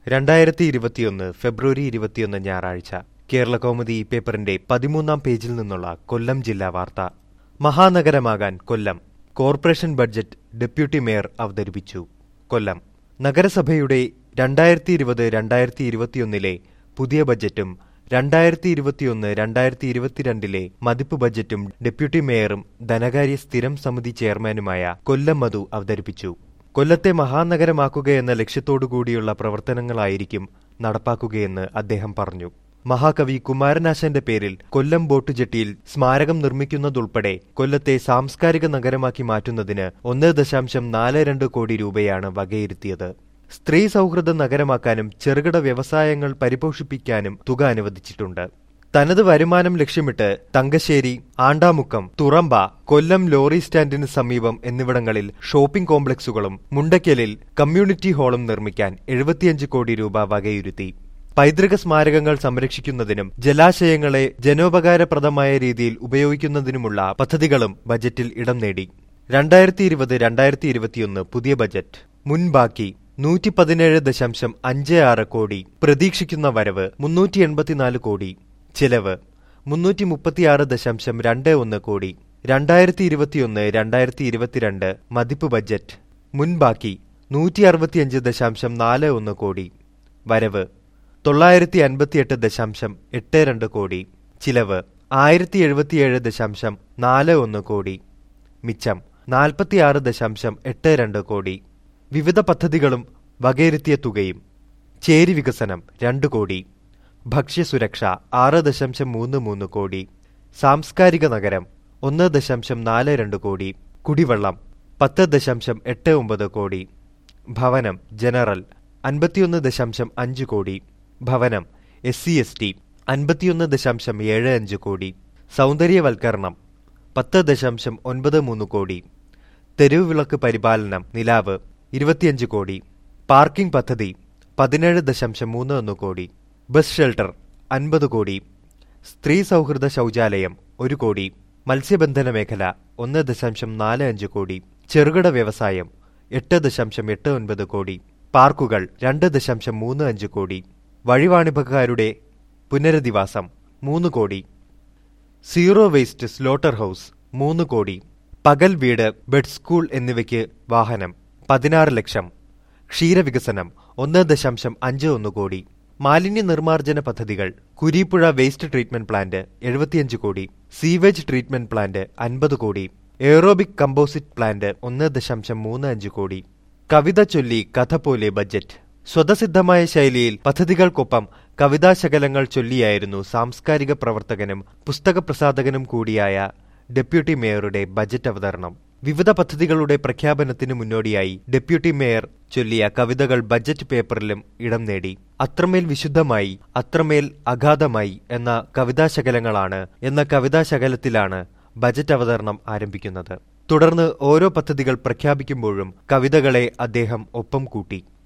രണ്ടായിരത്തി ഇരുപത്തിയൊന്ന് ഫെബ്രുവരി ഇരുപത്തിയൊന്ന് ഞായറാഴ്ച കേരള കൗമുദി പേപ്പറിന്റെ പതിമൂന്നാം പേജിൽ നിന്നുള്ള കൊല്ലം ജില്ലാ വാർത്ത മഹാനഗരമാകാൻ Kollam corporation budget deputy mayor അവതരിപ്പിച്ചു കൊല്ലം നഗരസഭയുടെ രണ്ടായിരത്തി ഇരുപത് രണ്ടായിരത്തി ഇരുപത്തിയൊന്നിലെ പുതിയ ബജറ്റും രണ്ടായിരത്തി ഇരുപത്തിയൊന്ന് രണ്ടായിരത്തി ഇരുപത്തിരണ്ടിലെ മതിപ്പ് ബജറ്റും ഡെപ്യൂട്ടി മേയറും ധനകാര്യ സ്ഥിരം സമിതി ചെയർമാനുമായ കൊല്ലം മധു അവതരിപ്പിച്ചു കൊല്ലത്തെ മഹാനഗരമാക്കുകയെന്ന ലക്ഷ്യത്തോടുകൂടിയുള്ള പ്രവർത്തനങ്ങളായിരിക്കും നടപ്പാക്കുകയെന്ന് അദ്ദേഹം പറഞ്ഞു മഹാകവി കുമാരനാശാന്റെ പേരിൽ കൊല്ലം ബോട്ട് ജെട്ടിയിൽ സ്മാരകം നിർമ്മിക്കുന്നതുൾപ്പെടെ കൊല്ലത്തെ സാംസ്കാരിക നഗരമാക്കി മാറ്റുന്നതിന് ഒന്ന് ദശാംശം നാല് രണ്ട് കോടി രൂപയാണ് വകയിരുത്തിയത് സ്ത്രീ സൗഹൃദ നഗരമാക്കാനും ചെറുകിട വ്യവസായങ്ങൾ പരിപോഷിപ്പിക്കാനും തുക അനുവദിച്ചിട്ടുണ്ട് തനത് വരുമാനം ലക്ഷ്യമിട്ട് തങ്കശ്ശേരി ആണ്ടാമുക്കം തുറമ്പ കൊല്ലം ലോറി സ്റ്റാൻഡിന് സമീപം എന്നിവിടങ്ങളിൽ ഷോപ്പിംഗ് കോംപ്ലക്സുകളും മുണ്ടയ്ക്കലിൽ കമ്മ്യൂണിറ്റി ഹാളും നിർമ്മിക്കാൻ എഴുപത്തിയഞ്ച് കോടി രൂപ വകയിരുത്തി പൈതൃക സ്മാരകങ്ങൾ സംരക്ഷിക്കുന്നതിനും ജലാശയങ്ങളെ ജനോപകാരപ്രദമായ രീതിയിൽ ഉപയോഗിക്കുന്നതിനുമുള്ള പദ്ധതികളും ബജറ്റിൽ ഇടം നേടി രണ്ടായിരത്തി ഇരുപത് രണ്ടായിരത്തി ഇരുപത്തിയൊന്ന് പുതിയ ബജറ്റ് മുൻബാക്കി നൂറ്റി പതിനേഴ് ദശാംശം അഞ്ച് ആറ് കോടി പ്രതീക്ഷിക്കുന്ന വരവ് മുന്നൂറ്റി എൺപത്തിനാല് കോടി ചിലവ് മുന്നൂറ്റി മുപ്പത്തിയാറ് ദശാംശം രണ്ട് ഒന്ന് കോടി രണ്ടായിരത്തി ഇരുപത്തിയൊന്ന് രണ്ടായിരത്തി ഇരുപത്തിരണ്ട് മതിപ്പ് ബജറ്റ് മുൻബാക്കി നൂറ്റി അറുപത്തിയഞ്ച് ദശാംശം നാല് ഒന്ന് കോടി വരവ് തൊള്ളായിരത്തി അൻപത്തിയെട്ട് ദശാംശം എട്ട് രണ്ട് കോടി ചിലവ് ആയിരത്തി എഴുപത്തിയേഴ് ദശാംശം നാല് ഒന്ന് കോടി മിച്ചം നാൽപ്പത്തിയാറ് ദശാംശം എട്ട് രണ്ട് കോടി വിവിധ പദ്ധതികളും വകയിരുത്തിയ തുകയും ചേരി വികസനം രണ്ട് കോടി ഭക്ഷ്യസുരക്ഷ ആറ് ദശാംശം മൂന്ന് മൂന്ന് കോടി സാംസ്കാരിക നഗരം ഒന്ന് ദശാംശം നാല് രണ്ട് കോടി കുടിവെള്ളം പത്ത് ദശാംശം എട്ട് ഒമ്പത് കോടി ഭവനം ജനറൽ അൻപത്തിയൊന്ന് ദശാംശം അഞ്ച് കോടി ഭവനം എസ് സി എസ് ടി അൻപത്തിയൊന്ന് ദശാംശം ഏഴ് അഞ്ച് കോടി സൗന്ദര്യവൽക്കരണം പത്ത് ദശാംശം ഒൻപത് മൂന്ന് കോടി തെരുവ് വിളക്ക് പരിപാലനം നിലാവ് ഇരുപത്തിയഞ്ച് കോടി പാർക്കിംഗ് പദ്ധതി പതിനേഴ് ദശാംശം മൂന്ന് ഒന്ന് കോടി ബസ് ഷെൽട്ടർ അൻപത് കോടി സ്ത്രീ സൗഹൃദ ശൗചാലയം ഒരു കോടി മത്സ്യബന്ധന മേഖല ഒന്ന് ദശാംശം നാല് അഞ്ച് കോടി ചെറുകിട വ്യവസായം എട്ട് ദശാംശം എട്ട് ഒൻപത് കോടി പാർക്കുകൾ രണ്ട് ദശാംശം മൂന്ന് അഞ്ച് കോടി വഴിവാണിഭക്കാരുടെ പുനരധിവാസം മൂന്ന് കോടി സീറോ വേസ്റ്റ് സ്ലോട്ടർ ഹൌസ് മൂന്ന് കോടി പകൽ വീട് ബെഡ് സ്കൂൾ എന്നിവയ്ക്ക് വാഹനം പതിനാറ് ലക്ഷം ക്ഷീരവികസനം ഒന്ന് ദശാംശം അഞ്ച് ഒന്ന് കോടി മാലിന്യ നിർമ്മാർജ്ജന പദ്ധതികൾ കുരീപ്പുഴ വേസ്റ്റ് ട്രീറ്റ്മെന്റ് പ്ലാന്റ് എഴുപത്തിയഞ്ച് കോടി സീവേജ് ട്രീറ്റ്മെന്റ് പ്ലാന്റ് അൻപത് കോടി എയറോബിക് കമ്പോസിറ്റ് പ്ലാന്റ് ഒന്ന് ദശാംശം മൂന്ന് അഞ്ച് കോടി കവിത ചൊല്ലി കഥ പോലെ ബജറ്റ് സ്വതസിദ്ധമായ ശൈലിയിൽ പദ്ധതികൾക്കൊപ്പം കവിതാശകലങ്ങൾ ചൊല്ലിയായിരുന്നു സാംസ്കാരിക പ്രവർത്തകനും പുസ്തക പ്രസാധകനും കൂടിയായ ഡെപ്യൂട്ടി മേയറുടെ ബജറ്റ് അവതരണം വിവിധ പദ്ധതികളുടെ പ്രഖ്യാപനത്തിന് മുന്നോടിയായി ഡെപ്യൂട്ടി മേയർ ചൊല്ലിയ കവിതകൾ ബജറ്റ് പേപ്പറിലും ഇടം നേടി അത്രമേൽ വിശുദ്ധമായി അത്രമേൽ അഗാധമായി എന്ന കവിതാശകലങ്ങളാണ് എന്ന കവിതാശകലത്തിലാണ് ബജറ്റ് അവതരണം ആരംഭിക്കുന്നത് തുടർന്ന് ഓരോ പദ്ധതികൾ പ്രഖ്യാപിക്കുമ്പോഴും കവിതകളെ അദ്ദേഹം ഒപ്പം കൂട്ടി